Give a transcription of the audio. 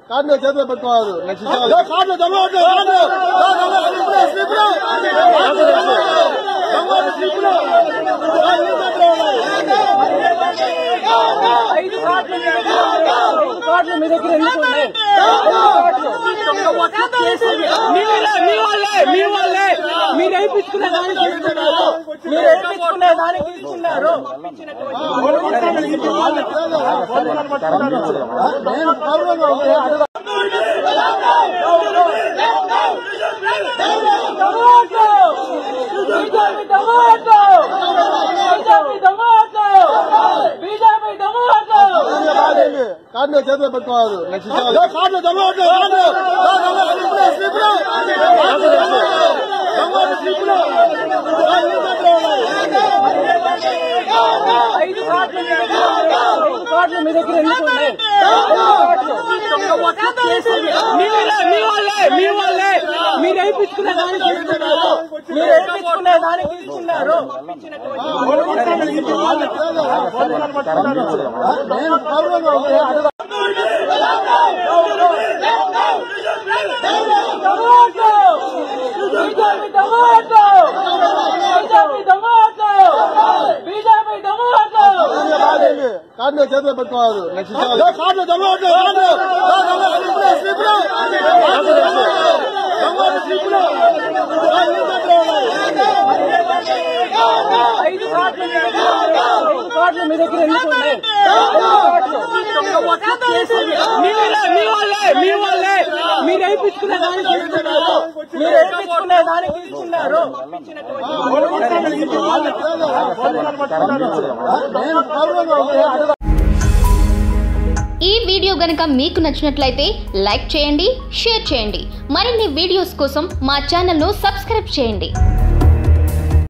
Card చేతిలో పెట్టుకోవాలి next card దొంగ ఓట్లు, కార్డు. దా, దొంగ స్లిప్పులు, స్లిప్పులు. దొంగ ఓట్లు, స్లిప్పులు. దా, నీ దగ్గర ఉన్నాయి. ఐదు కార్డులు మీ దగ్గర ఉన్నాయి. ఐదు కార్డులు మీ దగ్గర ఎందుకు ఉన్నాయి? మీ వాళ్ళే, మీ వాళ్ళే, మీ వాళ్ళే. మీరు వేయించుకునే దానికి తీసుకున్నారు మీరు వేయించుకునే దానికి తీసుకున్నారు నేను గౌరవంగా ఉన్నాను. Tomato! BJP tomato! BJP tomato! BJP tomato! Card చేతిలో పెట్టుకోవాలి నెక్స్ట్ కార్డు దొంగ ఓట్లు, కార్డు. దా, దొంగ స్లిప్పులు, స్లిప్పులు. దొంగ ఓట్లు, స్లిప్పులు. దా, నీ దగ్గర ఉన్నాయి. ఐదు కార్డులు మీ దగ్గర ఉన్నాయి. ఐదు కార్డులు మీ దగ్గర ఎందుకు ఉన్నాయి? ఐదు కార్డులు. మీ వాళ్ళే, మీ వాళ్ళే, మీ వాళ్ళే. మీరు వేయించుకునే దానికి తీసుకున్నారు మీరు వేయించుకునే దానికి తీసుకున్నారు నేను గౌరవంగా ఉన్నాను. Tomato! BJP tomato! BJP tomato! BJP tomato! Card చేతిలో పెట్టుకోవాలి నెక్స్ట్ కార్డు దొంగ ఓట్లు, కార్డు. దా, దొంగ స్లిప్పులు, స్లిప్పులు. దొంగ ఓట్లు, స్లిప్పులు. దా, నీ దగ్గర ఉన్నాయి. ఐదు కార్డులు మీ దగ్గర ఉన్నాయి. ఐదు కార్డులు మీ దగ్గర ఎందుకు ఉన్నాయి? ఐదు కార్డులు. మీ వాళ్ళే, మీ వాళ్ళే, మీ వాళ్ళే. మీరు వేయించుకునే దానికి తీసుకున్నారు మీరు వేయించుకునే దానికి తీసుకున్నారు నేను గౌరవంగా ఉన్నాను. ఈ వీడియో గనక మీకు నచ్చినట్లయితే లైక్ చేయండి షేర్ చేయండి మరిన్ని వీడియోస్ కోసం మా ఛానల్ను సబ్స్క్రైబ్ చేయండి